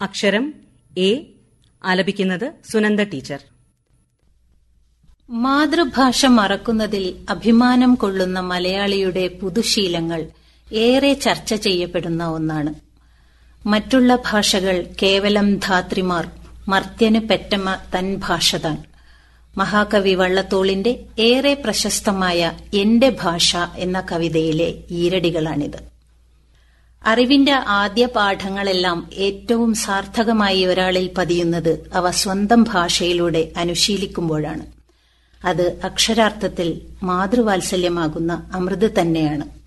അക്ഷരം എ ആലപിക്കുന്നത് സുനന്ദ ടീച്ചർ മാതൃഭാഷ മറക്കുന്നതിൽ അഭിമാനം കൊള്ളുന്ന മലയാളിയുടെ പുതുശീലങ്ങൾ ഏറെ ചർച്ച ചെയ്യപ്പെടുന്ന ഒന്നാണ് മറ്റുള്ള ഭാഷകൾ കേവലം ധാത്രിമാർ മർത്യന് പെറ്റമ്മ തൻ ഭാഷ താൻ മഹാകവി വള്ളത്തോളിന്റെ ഏറെ പ്രശസ്തമായ എന്റെ ഭാഷ എന്ന കവിതയിലെ ഈരടികളാണിത് അറിവിന്റെ ആദ്യ പാഠങ്ങളെല്ലാം ഏറ്റവും സാർത്ഥകമായി ഒരാളിൽ പതിയുന്നത് അവ സ്വന്തം ഭാഷയിലൂടെ അനുശീലിക്കുമ്പോഴാണ് അത് അക്ഷരാർത്ഥത്തിൽ മാതൃവാത്സല്യമാകുന്ന അമൃത് തന്നെയാണ്